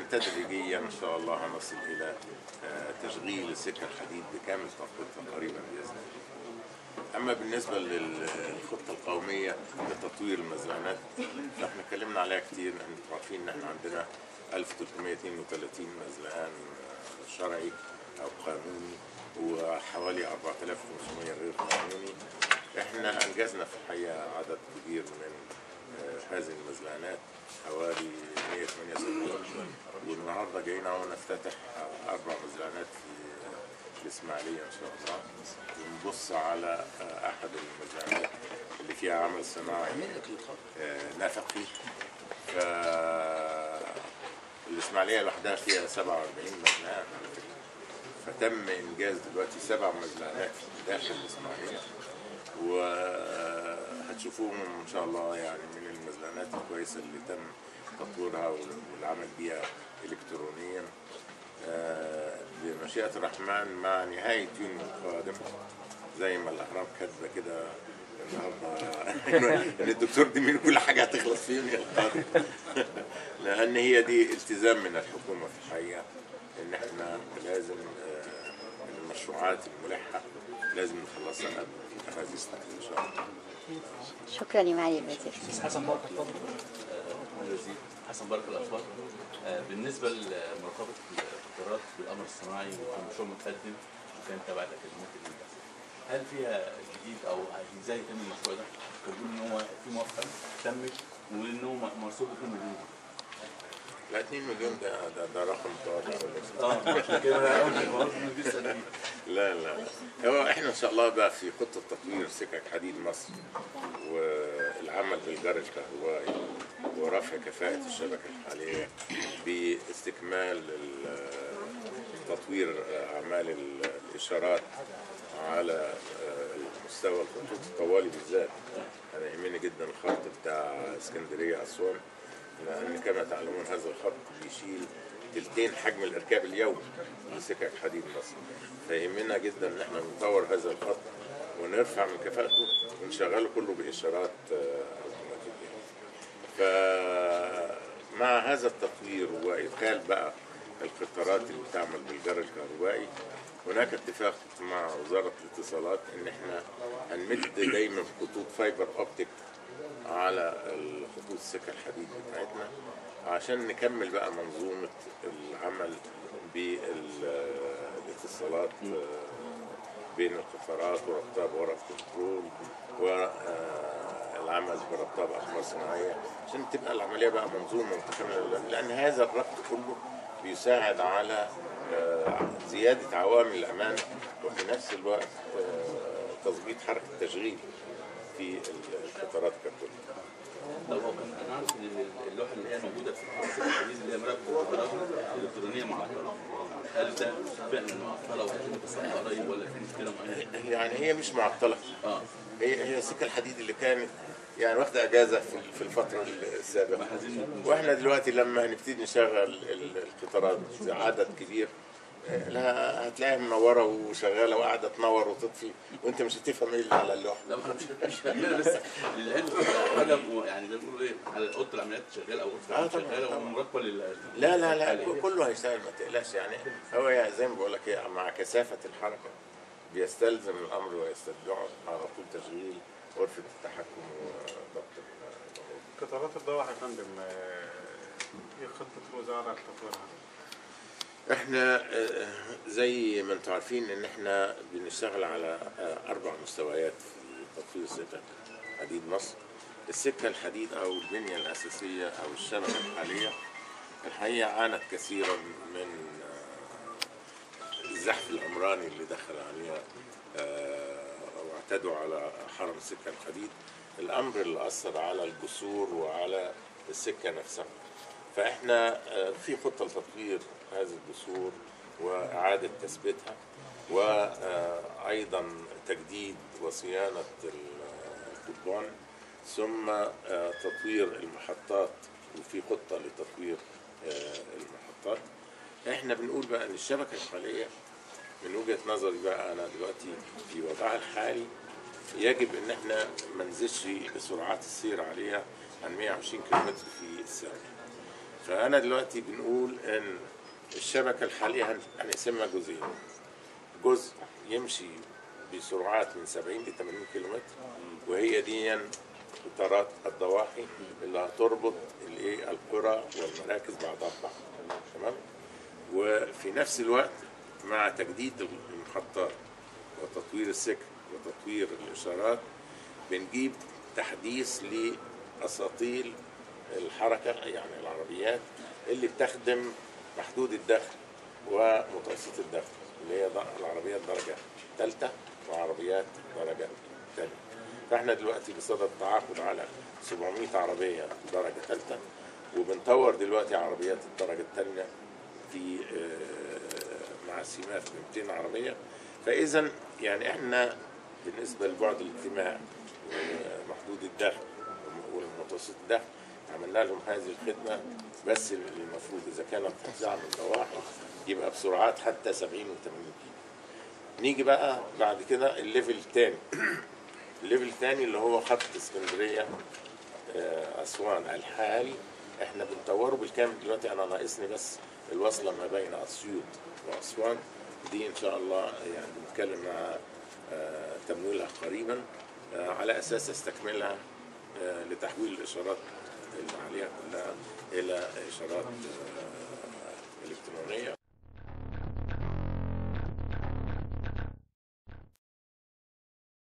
تدريجيا ان شاء الله هنصل الى آه، تشغيل السكه الحديد بكامل طاقتها قريبا باذن الله. اما بالنسبه للخطه القوميه لتطوير المزرعات فاحنا اتكلمنا عليها كتير انتوا عارفين ان احنا عندنا 1332 مزرعان آه، شرعي او قانوني وحوالي 4500 غير قانوني احنا انجزنا في الحقيقه عدد كبير من آه، هذه المزرعات حوالي 178 والنهارده جايين اهو نفتتح آه، اربع مزرعات في في الاسماعيليه ان شاء الله ونبص على آه، احد المزرعات اللي فيها عمل صناعي آه، نفقي ف الاسماعيليه لوحدها فيها 47 مزرعه على فكره فتم انجاز دلوقتي سبع مزرعات داخل الاسماعيليه وهتشوفوهم ان شاء الله يعني من المزرعات الكويسه اللي تم تطويرها والعمل بيها الكترونيا آه، بمشيئه الرحمن مع نهايه يونيو القادم زي ما الاهرام كاتبه كده النهارده ان الدكتور دي كل حاجه هتخلص في يونيو القادم لان هي دي التزام من الحكومه في الحقيقه ان احنا لازم آه، المشروعات الملحه لازم نخلصها قبل هذه السنه ان شاء الله شكرا يا معالي الوزير استاذ حسن بركه اتفضل الوزير حسن بركه الاخبار آه، بالنسبه لمراقبه القطارات بالقمر الصناعي وكان مشروع متقدم وكان تبع الاكاديميات الهندسه هل فيها جديد او ازاي يتم المشروع ده؟ كان بيقول ان هو في موافقه تمت وان هو مرصود 2 مليون لا 2 مليون ده ده, ده رقم طالع اه عشان كده انا اول ما قلت إنه بيسال فيه. لا لا هو احنا ان شاء الله بقى في خطه تطوير سكك حديد مصر والعمل بالجار الكهربائي ورفع كفاءه الشبكه الحاليه باستكمال ال- تطوير اعمال ال- الاشارات على مستوى الخطوط الطوالي بالذات انا يهمني جدا الخط بتاع اسكندريه اسوان لان كما تعلمون هذا الخط بيشيل تلتين حجم الاركاب اليومي لسكك حديد مصر فيهمنا جدا ان احنا نطور هذا الخط ونرفع من كفاءته ونشغله كله باشارات آه، اوتوماتيكيه فمع هذا التطوير وادخال بقى القطارات اللي بتعمل بالجار الكهربائي هناك اتفاق مع وزاره الاتصالات ان احنا هنمد دايما خطوط فايبر اوبتيك على الخطوط السكه الحديد بتاعتنا عشان نكمل بقى منظومه العمل بالاتصالات بين القطارات وربطها بورق كنترول والعمل بربطها باقمار صناعيه عشان تبقى العمليه بقى منظومه متكامله لان هذا الربط كله بيساعد على آه، زياده عوامل الامان وفي نفس الوقت آه، تظبيط حركه التشغيل في القطارات ككل. طب هو كان انا عارف ان اللوحه اللي هي موجوده في السكه الحديد اللي هي مراقبه القطارات الالكترونيه معطله هل ده فعلا معطله وهيتم تصليحها قريب ولا في مشكله معينه؟ يعني هي مش معطله اه هي هي السكه الحديد اللي كانت يعني واخده اجازه في في الفتره السابقه محزين واحنا دلوقتي لما هنبتدي نشغل ال- القطارات عدد كبير آه، لا هتلاقيها منوره وشغاله وقاعده تنور وتطفي وانت مش هتفهم ايه اللي على اللوحه لا ما انا مش مش فاهمها بس للعلم حاجه م- يعني زي ما بيقولوا ايه على اوضه العمليات شغاله او اوضه آه العمليات طبعاً، شغاله طبعاً. ومراقبه لل لا لا لا للحالة. كله هيشتغل ما تقلقش يعني هو يعني زي ما بقول لك إيه، مع كثافه الحركه بيستلزم الامر ويستدعي على طول تشغيل غرفه التحكم وضبط الامور قطارات الضوء يا فندم آه، ايه خطة الوزارة لتطويرها؟ احنا آه، زي ما انتم عارفين ان احنا بنشتغل على آه، اربع مستويات في تطوير سكك حديد مصر السكه الحديد او البنيه الاساسيه او الشبكه الحاليه الحقيقه عانت كثيرا من آه، الزحف العمراني اللي دخل عليها آه، واعتدوا على حرم السكه الحديد الامر اللي اثر على الجسور وعلى السكه نفسها فاحنا آه، في خطه لتطوير هذه الجسور واعاده تثبيتها وايضا تجديد وصيانه القضبان ثم آه، تطوير المحطات وفي خطه لتطوير آه، المحطات احنا بنقول بقى ان الشبكه الحاليه من وجهه نظري بقى انا دلوقتي في وضعها الحالي يجب ان احنا ما نزيدش سرعات السير عليها عن 120 كم في الساعه فانا دلوقتي بنقول ان الشبكه الحاليه هن- هنقسمها جزئين جزء يمشي بسرعات من 70 ل 80 كيلومتر وهي دي قطارات الضواحي اللي هتربط الايه القرى والمراكز بعضها ببعض تمام وفي نفس الوقت مع تجديد المحطات وتطوير السكن وتطوير الاشارات بنجيب تحديث لاساطيل الحركه يعني العربيات اللي بتخدم محدود الدخل ومتوسط الدخل اللي هي ض- العربيات درجه ثالثه وعربيات درجه ثانيه فاحنا دلوقتي بصدد التعاقد على 700 عربيه درجه ثالثه وبنطور دلوقتي عربيات الدرجه الثانيه في آه، مع السماف ب 200 عربيه فاذا يعني احنا بالنسبه لبعد الاجتماع ومحدود الدخل والمتوسط الدخل عملنا لهم هذه الخدمه بس المفروض اذا كانت توزيع من الضواحي يبقى بسرعات حتى 70 و 80 كيلو. نيجي بقى بعد كده الليفل الثاني الليفل الثاني اللي هو خط اسكندريه آه، اسوان الحالي احنا بنطوره بالكامل دلوقتي انا ناقصني بس الوصله ما بين اسيوط واسوان دي ان شاء الله يعني بنتكلم مع آه، تمويلها قريبا آه، على اساس استكملها آه، لتحويل الاشارات اللي عليها كلها الى اشارات آه، الكترونيه